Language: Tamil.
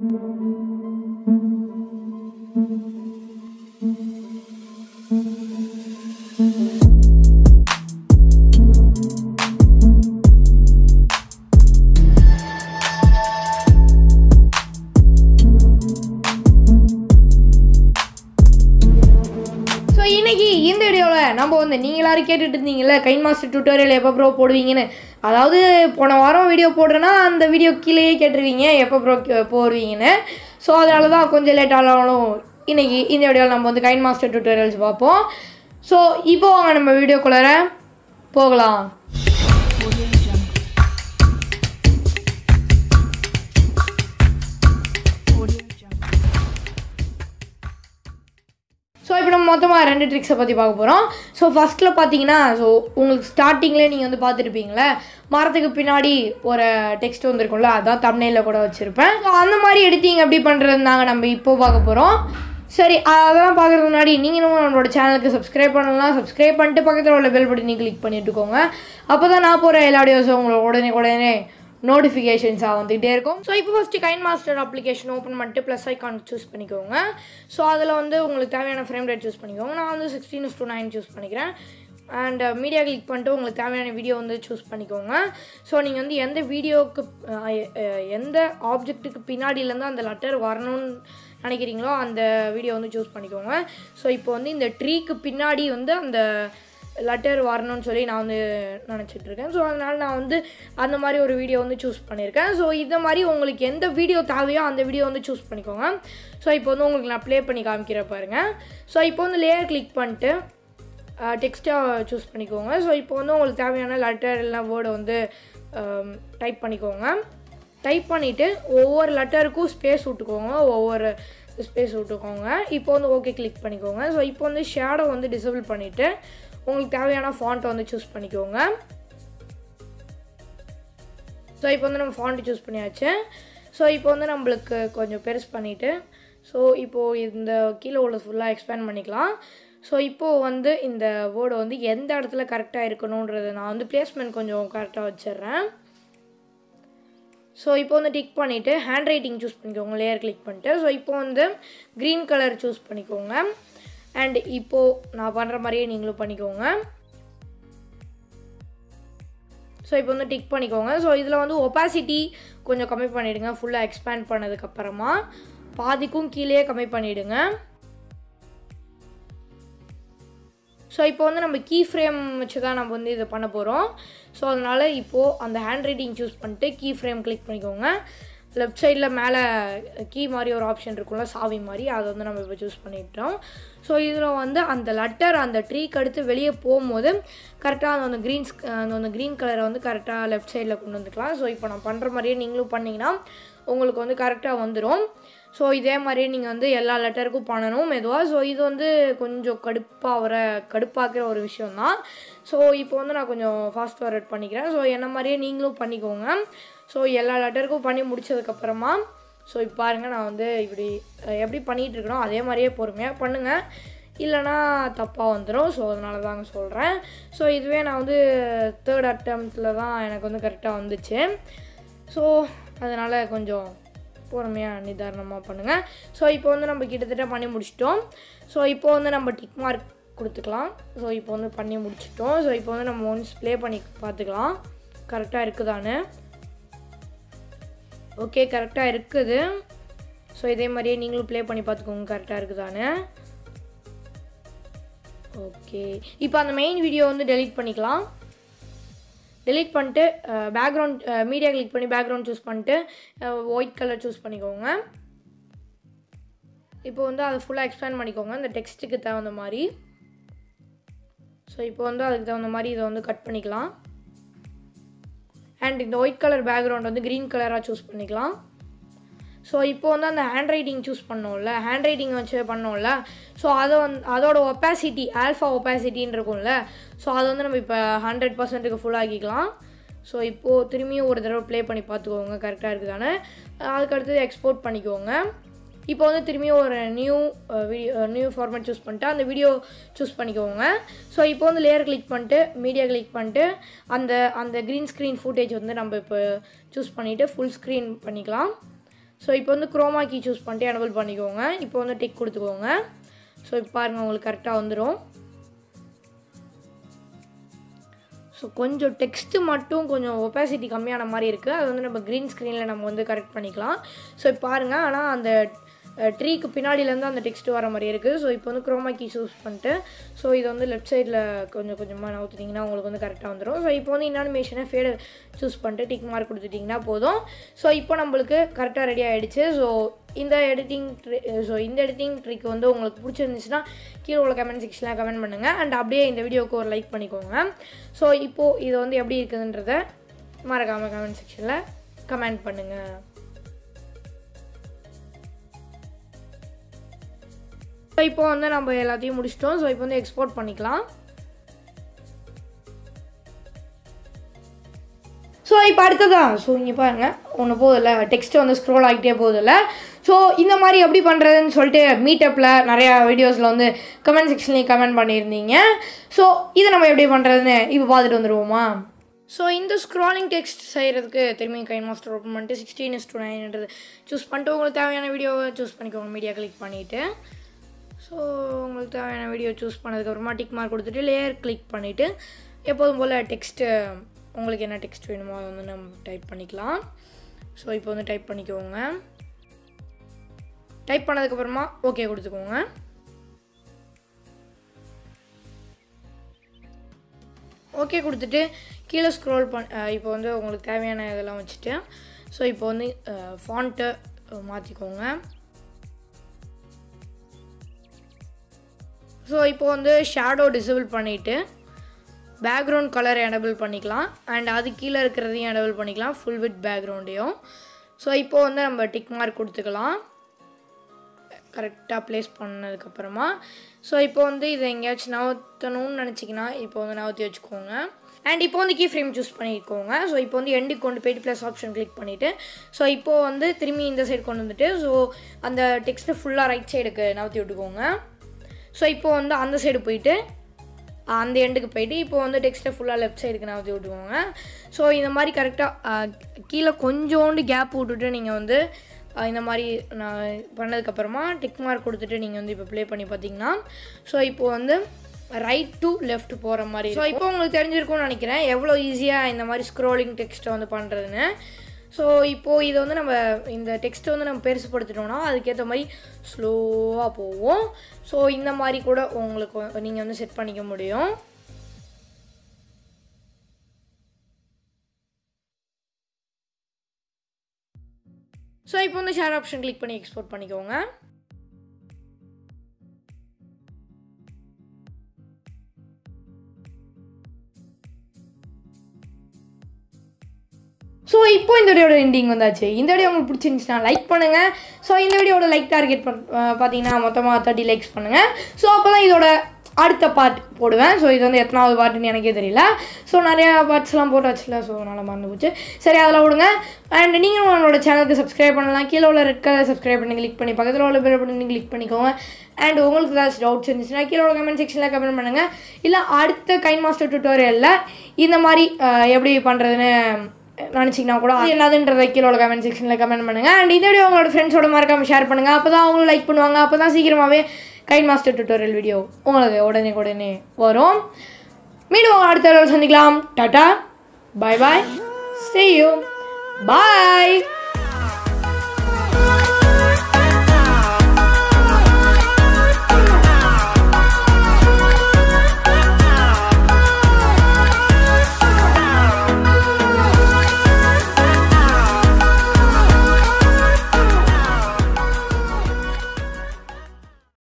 ஸோ இன்னைக்கு இந்த வீடியோவில் நம்ம வந்து நீங்கள் எல்லாரும் கேட்டுட்டு இருந்தீங்கல்ல கைன் மாஸ்டர் டியூட்டோரியல் எப்போ ப்ரோ போடுவீங்கன்னு அதாவது போன வாரம் வீடியோ போடுறேன்னா அந்த வீடியோ கீழேயே கேட்டிருவீங்க எப்போ ப்ரோ போடுவீங்கன்னு ஸோ அதனால தான் கொஞ்சம் லேட் ஆனாலும் இன்னைக்கு இந்த வீடியோவில் நம்ம வந்து கைன் மாஸ்டர் டியூட்டோரியல்ஸ் பார்ப்போம் ஸோ இப்போ வாங்க நம்ம வீடியோக்குள்ளார போகலாம் ஸோ இப்போ நம்ம மொத்தமாக ரெண்டு ட்ரிக்ஸை பற்றி பார்க்க போகிறோம் ஸோ ஃபஸ்ட்டில் பார்த்தீங்கன்னா ஸோ உங்களுக்கு ஸ்டார்டிங்லேயே நீங்கள் வந்து பார்த்துருப்பீங்களே மரத்துக்கு பின்னாடி ஒரு டெக்ஸ்ட் வந்திருக்கும்ல அதான் தமிழில் கூட வச்சுருப்பேன் ஸோ அந்த மாதிரி எடிட்டிங் எப்படி பண்ணுறது தாங்க நம்ம இப்போ பார்க்க போகிறோம் சரி அதெல்லாம் பார்க்குறதுக்கு முன்னாடி நீங்களும் நம்மளோட சேனலுக்கு சப்ஸ்கிரைப் பண்ணலாம் சப்ஸ்கிரைப் பண்ணிட்டு பக்கத்தில் உள்ள பெல் பட்டனை கிளிக் பண்ணிட்டுக்கோங்க அப்போ தான் நான் போகிற எல்லா வீடியோஸும் உங்களுக்கு உடனே உடனே நோட்டிஃபிகேஷன்ஸாக வந்துகிட்டே இருக்கும் ஸோ இப்போ first KineMaster application open பண்ணிட்டு ப்ளஸ் ஐக்கான் சூஸ் பண்ணிக்கோங்க ஸோ அதில் வந்து உங்களுக்கு தேவையான ஃப்ரேம் ரேட் சூஸ் பண்ணிக்கோங்க நான் வந்து சிக்ஸ்டீன் டூ நைன் சூஸ் பண்ணிக்கிறேன் அண்ட் மீடியா கிளிக் பண்ணிட்டு உங்களுக்கு தேவையான வீடியோ வந்து சூஸ் பண்ணிக்கோங்க ஸோ நீங்கள் வந்து எந்த வீடியோவுக்கு எந்த ஆப்ஜெக்ட்டுக்கு பின்னாடியிலேருந்து அந்த லெட்டர் வரணும்னு நினைக்கிறீங்களோ அந்த வீடியோ வந்து சூஸ் பண்ணிக்கோங்க ஸோ இப்போ வந்து இந்த ட்ரீக்கு பின்னாடி வந்து அந்த லெட்டர் வரணும்னு சொல்லி நான் வந்து நினச்சிட்டு இருக்கேன் ஸோ அதனால் நான் வந்து அந்த மாதிரி ஒரு வீடியோ வந்து சூஸ் பண்ணியிருக்கேன் ஸோ இந்த மாதிரி உங்களுக்கு எந்த வீடியோ தேவையோ அந்த வீடியோ வந்து சூஸ் பண்ணிக்கோங்க ஸோ இப்போ வந்து உங்களுக்கு நான் ப்ளே பண்ணி காமிக்கிற பாருங்கள் ஸோ இப்போ வந்து லேயர் கிளிக் பண்ணிட்டு டெக்ஸ்ட்டாக சூஸ் பண்ணிக்கோங்க ஸோ இப்போ வந்து உங்களுக்கு தேவையான லெட்டர் இல்லைனா வேர்டை வந்து டைப் பண்ணிக்கோங்க டைப் பண்ணிவிட்டு ஒவ்வொரு லெட்டருக்கும் ஸ்பேஸ் விட்டுக்கோங்க ஒவ்வொரு ஸ்பேஸ் விட்டுக்கோங்க இப்போ வந்து ஓகே கிளிக் பண்ணிக்கோங்க ஸோ இப்போ வந்து ஷேடோ வந்து டிசபிள் பண்ணிவிட்டு உங்களுக்கு தேவையான ஃபாண்ட்டை வந்து சூஸ் பண்ணிக்கோங்க ஸோ இப்போ வந்து நம்ம ஃபாண்ட்டு சூஸ் பண்ணியாச்சு ஸோ இப்போ வந்து நம்மளுக்கு கொஞ்சம் பெருசு பண்ணிவிட்டு ஸோ இப்போது இந்த கீழே உள்ள ஃபுல்லாக எக்ஸ்பேண்ட் பண்ணிக்கலாம் ஸோ இப்போது வந்து இந்த வேர்டை வந்து எந்த இடத்துல கரெக்டாக இருக்கணுன்றதை நான் வந்து பிளேஸ்மெண்ட் கொஞ்சம் கரெக்டாக வச்சிடுறேன் ஸோ இப்போ வந்து டிக் பண்ணிவிட்டு ஹேண்ட் ரைட்டிங் சூஸ் பண்ணிக்கோங்க லேயர் கிளிக் பண்ணிட்டு ஸோ இப்போ வந்து க்ரீன் கலர் சூஸ் பண்ணிக்கோங்க அண்ட் இப்போது நான் பண்ணுற மாதிரியே நீங்களும் பண்ணிக்கோங்க ஸோ இப்போ வந்து டிக் பண்ணிக்கோங்க ஸோ இதில் வந்து ஒப்பாசிட்டி கொஞ்சம் கம்மி பண்ணிவிடுங்க ஃபுல்லாக எக்ஸ்பேண்ட் பண்ணதுக்கப்புறமா பாதிக்கும் கீழே கம்மி பண்ணிவிடுங்க ஸோ இப்போ வந்து நம்ம கீ ஃப்ரேம் வச்சு தான் நம்ம வந்து இதை பண்ண போகிறோம் ஸோ அதனால் இப்போது அந்த ஹேண்ட் ரைட்டிங் சூஸ் பண்ணிட்டு கீ ஃப்ரேம் கிளிக் பண்ணிக்கோங்க லெஃப்ட் சைடில் மேலே கீ மாதிரி ஒரு ஆப்ஷன் இருக்கும்ல சாவி மாதிரி அதை வந்து நம்ம இப்போ சூஸ் பண்ணிட்டோம் ஸோ இதில் வந்து அந்த லெட்டர் அந்த ட்ரீக்கு அடுத்து வெளியே போகும்போது கரெக்டாக அந்த அந்த க்ரீன்ஸ் அந்த அந்த க்ரீன் கலரை வந்து கரெக்டாக லெஃப்ட் சைடில் கொண்டு வந்துக்கலாம் ஸோ இப்போ நான் பண்ணுற மாதிரியே நீங்களும் பண்ணிங்கன்னா உங்களுக்கு வந்து கரெக்டாக வந்துடும் ஸோ இதே மாதிரியே நீங்கள் வந்து எல்லா லெட்டருக்கும் பண்ணணும் மெதுவாக ஸோ இது வந்து கொஞ்சம் கடுப்பாக வர கடுப்பாக்குற ஒரு விஷயந்தான் ஸோ இப்போ வந்து நான் கொஞ்சம் ஃபாஸ்ட் ஃபார்வர்ட் பண்ணிக்கிறேன் ஸோ என்ன மாதிரியே நீங்களும் பண்ணிக்கோங்க ஸோ எல்லா லெட்டருக்கும் பண்ணி முடிச்சதுக்கப்புறமா ஸோ இப்போ பாருங்கள் நான் வந்து இப்படி எப்படி பண்ணிகிட்டு இருக்கணும் அதே மாதிரியே பொறுமையாக பண்ணுங்கள் இல்லைனா தப்பாக வந்துடும் ஸோ அதனால தாங்க சொல்கிறேன் ஸோ இதுவே நான் வந்து தேர்ட் அட்டம்ப்டில் தான் எனக்கு வந்து கரெக்டாக வந்துச்சு ஸோ அதனால் கொஞ்சம் பொறுமையாக நிதானமாக பண்ணுங்கள் ஸோ இப்போ வந்து நம்ம கிட்டத்தட்ட பண்ணி முடிச்சிட்டோம் ஸோ இப்போ வந்து நம்ம டிக் மார்க் கொடுத்துக்கலாம் ஸோ இப்போ வந்து பண்ணி முடிச்சிட்டோம் ஸோ இப்போ வந்து நம்ம ஒன்ஸ் ப்ளே பண்ணி பார்த்துக்கலாம் கரெக்டாக இருக்குதான்னு ஓகே கரெக்டாக இருக்குது ஸோ இதே மாதிரியே நீங்களும் ப்ளே பண்ணி பார்த்துக்கோங்க கரெக்டாக இருக்குதான்னு ஓகே இப்போ அந்த மெயின் வீடியோ வந்து டெலீட் பண்ணிக்கலாம் டெலீட் பண்ணிட்டு பேக்ரவுண்ட் மீடியா கிளிக் பண்ணி பேக்ரவுண்ட் சூஸ் பண்ணிட்டு ஒயிட் கலர் சூஸ் பண்ணிக்கோங்க இப்போ வந்து அதை ஃபுல்லாக எக்ஸ்பேண்ட் பண்ணிக்கோங்க இந்த டெக்ஸ்ட்டுக்கு தகுந்த மாதிரி ஸோ இப்போ வந்து அதுக்கு தகுந்த மாதிரி இதை வந்து கட் பண்ணிக்கலாம் அண்ட் இந்த ஒயிட் கலர் பேக்ரவுண்ட் வந்து க்ரீன் கலராக சூஸ் பண்ணிக்கலாம் ஸோ இப்போ வந்து அந்த ஹேண்ட் ரைட்டிங் சூஸ் பண்ணோம்ல ஹேண்ட் ரைட்டிங் வச்சு பண்ணோம்ல ஸோ அதை வந்து அதோட ஒப்பாசிட்டி ஆல்ஃபா ஒப்பாசிட்டின்னு இருக்கும்ல ஸோ அதை வந்து நம்ம இப்போ ஹண்ட்ரட் பர்சன்ட்டுக்கு ஃபுல் ஆக்கிக்கலாம் ஸோ இப்போது திரும்பியும் ஒரு தடவை ப்ளே பண்ணி பார்த்துக்கோங்க கரெக்டாக இருக்குதானே அதுக்கு அடுத்தது எக்ஸ்போர்ட் பண்ணிக்கோங்க இப்போ வந்து திரும்பியும் ஒரு new video new format choose பண்ணிட்டு அந்த வீடியோ சூஸ் பண்ணிக்கோங்க ஸோ இப்போ வந்து லேயர் கிளிக் பண்ணிட்டு மீடியா கிளிக் பண்ணிட்டு அந்த அந்த க்ரீன் ஸ்க்ரீன் ஃபுட்டேஜ் வந்து நம்ம இப்போ சூஸ் பண்ணிவிட்டு ஃபுல் ஸ்க்ரீன் பண்ணிக்கலாம் ஸோ இப்போ வந்து குரோமா கீ சூஸ் பண்ணிட்டு எனபிள் பண்ணிக்கோங்க இப்போ வந்து டிக் கொடுத்துக்கோங்க ஸோ இப்போ பாருங்கள் உங்களுக்கு கரெக்டாக வந்துடும் ஸோ கொஞ்சம் டெக்ஸ்ட்டு மட்டும் கொஞ்சம் ஒப்பாசிட்டி கம்மியான மாதிரி இருக்குது அது வந்து நம்ம க்ரீன் ஸ்க்ரீனில் நம்ம வந்து கரெக்ட் பண்ணிக்கலாம் ஸோ இப்போ பாருங்கள் ஆனால் அந்த ட்ரீக்கு பின்னாடியிலேருந்து அந்த டெக்ஸ்ட் வர மாதிரி இருக்குது ஸோ இப்போ வந்து குரோமா கீ சூஸ் பண்ணிட்டு ஸோ இதை வந்து லெஃப்ட் சைடில் கொஞ்சம் கொஞ்சமாக நவுத்துட்டிங்கன்னா உங்களுக்கு வந்து கரெக்டாக வந்துடும் ஸோ இப்போ வந்து இன்னானிமேஷனை ஃபேடு சூஸ் பண்ணிட்டு டிக் மார்க் கொடுத்துட்டிங்கன்னா போதும் ஸோ இப்போ நம்மளுக்கு கரெக்டாக ரெடி ஆகிடுச்சு ஸோ இந்த எடிட்டிங் ட்ரி ஸோ இந்த எடிட்டிங் ட்ரிக் வந்து உங்களுக்கு பிடிச்சிருந்துச்சுன்னா கீழே உள்ள கமெண்ட் செக்ஷனில் கமெண்ட் பண்ணுங்கள் அண்ட் அப்படியே இந்த வீடியோவுக்கு ஒரு லைக் பண்ணிக்கோங்க ஸோ இப்போது இது வந்து எப்படி இருக்குதுன்றத மறக்காமல் கமெண்ட் செக்ஷனில் கமெண்ட் பண்ணுங்கள் ஸோ இப்போ வந்து நம்ம எல்லாத்தையும் முடிச்சிட்டோம் ஸோ இப்போ வந்து எக்ஸ்போர்ட் பண்ணிக்கலாம் ஸோ இப்போ அடுத்ததா ஸோ இங்கே பாருங்க ஒன்று போதில்ல டெக்ஸ்ட் வந்து ஸ்க்ரோல் ஆகிட்டே போதில்ல ஸோ இந்த மாதிரி எப்படி பண்ணுறதுன்னு சொல்லிட்டு மீட்டப்பில் நிறையா வீடியோஸில் வந்து கமெண்ட் செக்ஷன்லேயும் கமெண்ட் பண்ணியிருந்தீங்க ஸோ இதை நம்ம எப்படி பண்ணுறதுன்னு இப்போ பார்த்துட்டு வந்துடுவோமா ஸோ இந்த ஸ்க்ராலிங் டெக்ஸ்ட் செய்கிறதுக்கு திரும்பி கைன் மாஸ்டர் ஓப்பன் பண்ணிட்டு சிக்ஸ்டீன் இஸ் டூ நைன்ன்றது சூஸ் பண்ணிட்டு உங்களுக்கு தேவையான வீடியோவை சூஸ் பண்ணிக்கோங்க மீடியா கிளிக் பண்ணிவிட்டு ஸோ உங்களுக்கு தேவையான வீடியோ சூஸ் பண்ணதுக்கப்புறமா டிக் மார்க் கொடுத்துட்டு லேயர் கிளிக் பண்ணிவிட்டு எப்போதும் போல் டெக்ஸ்ட்டு உங்களுக்கு என்ன டெக்ஸ்ட் வேணுமோ அதை வந்து நம்ம டைப் பண்ணிக்கலாம் ஸோ இப்போ வந்து டைப் பண்ணிக்கோங்க டைப் பண்ணதுக்கப்புறமா ஓகே கொடுத்துக்கோங்க ஓகே கொடுத்துட்டு கீழே ஸ்க்ரோல் பண் இப்போ வந்து உங்களுக்கு தேவையான இதெல்லாம் வச்சுட்டு ஸோ இப்போ வந்து ஃபாண்ட்டை மாற்றிக்கோங்க ஸோ இப்போ வந்து ஷேடோ டிசபிள் பண்ணிவிட்டு பேக்ரவுண்ட் கலர் எனபிள் பண்ணிக்கலாம் அண்ட் அது கீழே இருக்கிறதையும் எனபிள் பண்ணிக்கலாம் ஃபுல் வித் பேக்ரவுண்டையும் ஸோ இப்போ வந்து நம்ம டிக் மார்க் கொடுத்துக்கலாம் கரெக்டாக ப்ளேஸ் பண்ணதுக்கப்புறமா ஸோ இப்போ வந்து இதை எங்கேயாச்சும் நவுத்தணும்னு நினச்சிங்கன்னா இப்போ வந்து நவுத்தி வச்சுக்கோங்க அண்ட் இப்போ வந்து கீ ஃப்ரேம் சூஸ் பண்ணிக்கோங்க ஸோ இப்போ வந்து எண்டுக்கு கொண்டு போயிட்டு ப்ளஸ் ஆப்ஷன் கிளிக் பண்ணிவிட்டு ஸோ இப்போது வந்து திரும்பி இந்த சைடு கொண்டு வந்துட்டு ஸோ அந்த டெக்ஸ்ட்டு ஃபுல்லாக ரைட் சைடுக்கு நவுத்தி விட்டுக்கோங்க ஸோ இப்போ வந்து அந்த சைடு போயிட்டு அந்த எண்டுக்கு போயிட்டு இப்போ வந்து டெக்ஸ்ட்டை ஃபுல்லாக லெஃப்ட் சைடுக்கு நவுத்தி விட்டுக்கோங்க ஸோ இந்த மாதிரி கரெக்டாக கீழே கொஞ்சோண்டு கேப் விட்டுட்டு நீங்கள் வந்து இந்த மாதிரி நான் பண்ணதுக்கப்புறமா டிக் மார்க் கொடுத்துட்டு நீங்கள் வந்து இப்போ ப்ளே பண்ணி பார்த்தீங்கன்னா ஸோ இப்போ வந்து ரைட் டு லெஃப்ட் போகிற மாதிரி ஸோ இப்போ உங்களுக்கு தெரிஞ்சிருக்கும்னு நினைக்கிறேன் எவ்வளோ ஈஸியாக இந்த மாதிரி ஸ்க்ரோலிங் டெக்ஸ்ட்டை வந்து பண்ணுறதுன்னு ஸோ இப்போது இதை வந்து நம்ம இந்த டெக்ஸ்ட்டை வந்து நம்ம பெருசுப்படுத்திட்டோம்னா அதுக்கேற்ற மாதிரி ஸ்லோவாக போவோம் ஸோ இந்த மாதிரி கூட உங்களுக்கு நீங்கள் வந்து செட் பண்ணிக்க முடியும் ஸோ இப்போ வந்து ஷேர் ஆப்ஷன் கிளிக் பண்ணி எக்ஸ்போர்ட் பண்ணிக்கோங்க ஸோ இப்போ இந்த வீடியோட எண்டிங் வந்தாச்சு இந்த வீடியோ உங்களுக்கு பிடிச்சிருந்துச்சுன்னா லைக் பண்ணுங்கள் ஸோ இந்த வீடியோட லைக் டார்கெட் பார்த்தீங்கன்னா மொத்தமாக தேர்ட்டி லைக்ஸ் பண்ணுங்கள் ஸோ அப்போ தான் இதோட அடுத்த பார்ட் போடுவேன் ஸோ இது வந்து எத்தனாவது பார்ட்டுன்னு எனக்கே தெரியல ஸோ நிறையா பார்ட்ஸ்லாம் போட்டு வச்சுல ஸோ நல்லா மறந்து போச்சு சரி அதில் விடுங்க அண்ட் நீங்களும் நம்மளோட சேனலுக்கு சப்ஸ்கிரைப் பண்ணலாம் கீழே உள்ள ரெட் கலர் சப்ஸ்கிரைப் பண்ணி கிளிக் பண்ணி பக்கத்தில் உள்ள பெல் பண்ணி கிளிக் பண்ணிக்கோங்க அண்ட் உங்களுக்கு ஏதாச்சும் டவுட்ஸ் இருந்துச்சுன்னா கீழே உள்ள கமெண்ட் செக்ஷனில் கமெண்ட் பண்ணுங்கள் இல்லை அடுத்த கைன் மாஸ்டர் டியூட்டோரியலில் இந்த மாதிரி எப்படி பண்ணுறதுன்னு நினச்சிங்கன்னா கூட அது என்னதுன்றதை கீழே கமெண்ட் செக்ஷனில் கமெண்ட் பண்ணுங்கள் அண்ட் இந்த வீடியோ உங்களோட ஃப்ரெண்ட்ஸோட மறக்காம ஷேர் பண்ணுங்கள் அப்போ தான் அவங்களும் லைக் பண்ணுவாங்க அப்போ தான் சீக்கிரமாகவே கைட் மாஸ்டர் டியூட்டோரியல் வீடியோ உங்களுக்கு உடனே உடனே வரும் மீண்டும் அடுத்த வீடியோவில் சந்திக்கலாம் tata bye bye see you bye